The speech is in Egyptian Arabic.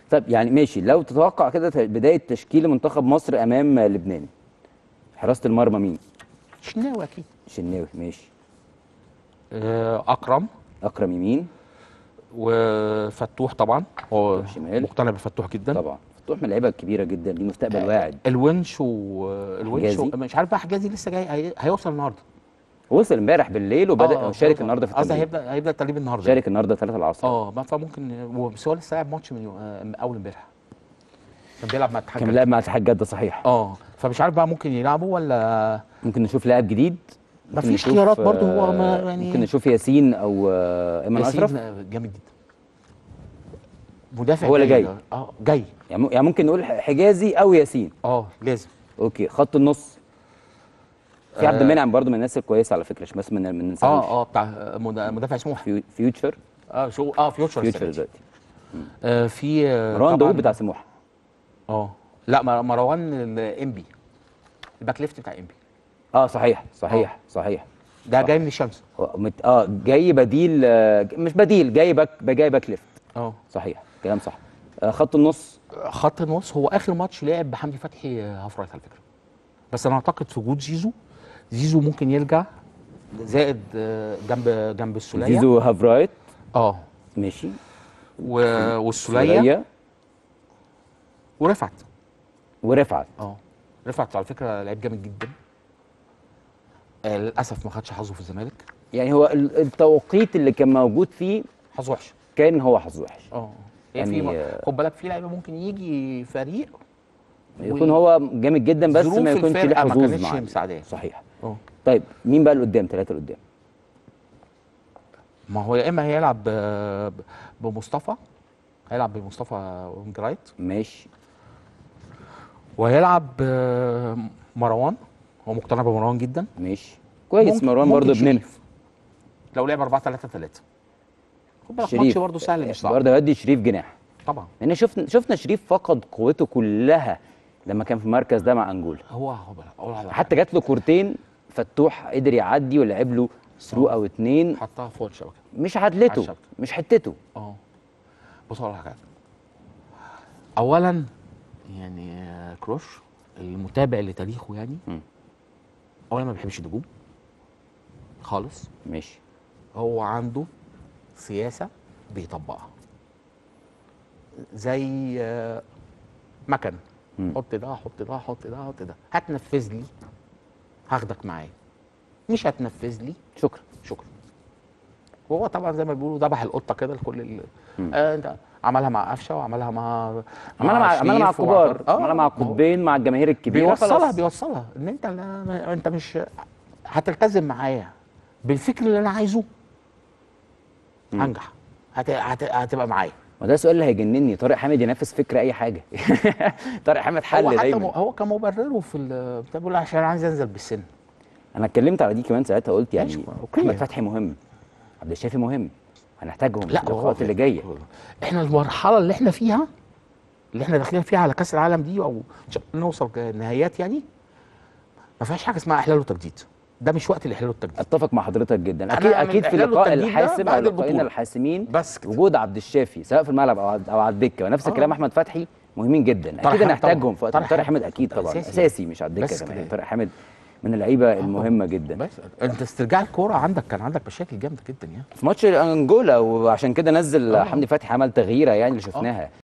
طب يعني ماشي لو تتوقع كده ت- بدايه تشكيل منتخب مصر امام لبنان حراسه المرمى مين شناوي اكيد شناوي ماشي آه، اكرم اكرم يمين وفتوح طبعا هو فتوح شمال. مقتنع بفتوح جدا طبعا فتوح من اللعيبه الكبيره جدا دي مستقبل واعد الونش والونش حجازي. مش عارف بقى حجازي لسه جاي هي- هيوصل النهارده وصل امبارح بالليل وبدا آه، وشارك هيوصل. النهارده في قصدي التمرين هيبدا هيبدا التدريب النهارده شارك النهارده 3 العصر اه ما فممكن هو- بس هو لسه لاعب ماتش من يو- آه، من اول امبارح كان بيلعب مع اتحاد كان جدة. لاعب مع اتحاد جده صحيح اه فمش عارف بقى ممكن يلعبوا ولا ممكن نشوف لاعب جديد ممكن مفيش نشوف، خيارات برضه هو آه، ما يعني ممكن نشوف ياسين او آه، ايمن ياسين اشرف جامد جدا مدافع هو اللي جاي. اه جاي يعني م- يعني ممكن نقول حجازي او ياسين اه لازم اوكي خط النص في عبد آه. المنعم برضه من الناس الكويسه على فكره مش بس من من ننساهوش اه اه بتاع مدا- مدافع سموحه فيو- فيوتشر اه شو اه فيوتشر فيوتشر السنة دي. دلوقتي آه في آه، مروان طبعاً- داوود بتاع سموحه اه لا مر- مروان الانبي الباك ليفت بتاع انبي اه صحيح صحيح صحيح ده جاي من الشمس هو مت... اه جاي بديل آه مش بديل جاي باك جاي باك ليفت اه صحيح كلام صح آه خط النص خط النص هو اخر ماتش لعب بحمدي فتحي آه، هاف رايت على فكره بس انا اعتقد في وجود زيزو زيزو ممكن يرجع زائد آه، جنب جنب السوليه زيزو هاف رايت اه ماشي و- والسوليه سولية ورفعت ورفعت اه رفعت على فكره لعيب جامد جدا آه للاسف ما خدش حظه في الزمالك يعني هو ال- التوقيت اللي كان موجود فيه حظ وحش كان هو حظ وحش اه يعني، يعني في آه، خد بالك في لعيبه ممكن يجي فريق يكون هو جامد جدا بس ظروف ما يكونش له الفرقة ما حظوظ كانتش معاه مساعداه. صحيح اه طيب مين بقى اللي قدام ثلاثه اللي قدام ما هو يا اما هيلعب ب- بمصطفى هيلعب بمصطفى وينج رايت ماشي وهيلعب مروان هو مقتنع بمروان جدا ماشي كويس ممكن- مروان ممكن برضه ابننا شريف. لو لعب 4 3 3 خد بالك شريف ماتش برضه سهل مش صعب برضه يودي شريف جناح طبعا لان شفنا شفنا شريف فقد قوته كلها لما كان في المركز ده مع انجولا هو هو بقى- اقول على حتى جات له كورتين فتوح قدر يعدي ولعب له ثرو او اتنين حطها فوق الشبكه مش على عدلته الشبكة. مش حتته اه بص اقول لك حاجه اولا يعني آه، كروش المتابع لتاريخه يعني مم. اولا ما بيحبش النجوم خالص ماشي هو عنده سياسه بيطبقها زي آه، مكن مم. حط ده حط ده حط ده حط ده هتنفذ لي هاخدك معايا مش هتنفذ لي شكرا شكرا وهو طبعا زي ما بيقولوا ذبح القطه كده لكل ال... مم. آه انت عملها مع قفشه وعملها مع عملها مع عملها مع شريف الكبار وعطر. عملها مع ما هو القطبين مع الجماهير الكبيره بيوصلها خلاص. بيوصلها ان انت لا انت مش هتلتزم معايا بالفكر اللي انا عايزه مم. هنجح هت... هت... هتبقى معايا ما ده السؤال اللي هيجنني طارق حامد ينفذ فكره اي حاجه طارق حامد هو حل حتى م... دايما هو كان مبرره في ال... بتاع بيقول عشان عايز انزل بالسن انا اتكلمت على دي كمان ساعتها قلت يعني ماشي، أوكي. احمد فتحي مهم عبد الشافي مهم هنحتاجهم لا في هو اللقاءات اللي جايه احنا المرحله اللي احنا فيها اللي احنا داخلين فيها على كاس العالم دي او إن شاء الله نوصل نهايات يعني ما فيهاش حاجه اسمها احلال وتجديد ده مش وقت الاحلال والتجديد اتفق مع حضرتك جدا أنا اكيد من اكيد في الإحلال اللقاء والتجديد ده الحاسم او بعد اللقاءين البطولة. الحاسمين بس كده. وجود عبد الشافي سواء في الملعب او او على الدكه ونفس آه. الكلام احمد فتحي مهمين جدا طارق اكيد حامد هنحتاجهم طبعاً. في وقت طارق طارق حامد. حامد اكيد طبعا أساسي. اساسي مش على الدكه بس كمان كده. طارق حامد من اللعيبه المهمه جدا بس انت استرجاع الكوره عندك كان عندك مشاكل جامده جدا يعني في ماتش انجولا وعشان كده نزل آه. حمدي فتحي عمل تغييره يعني اللي شفناها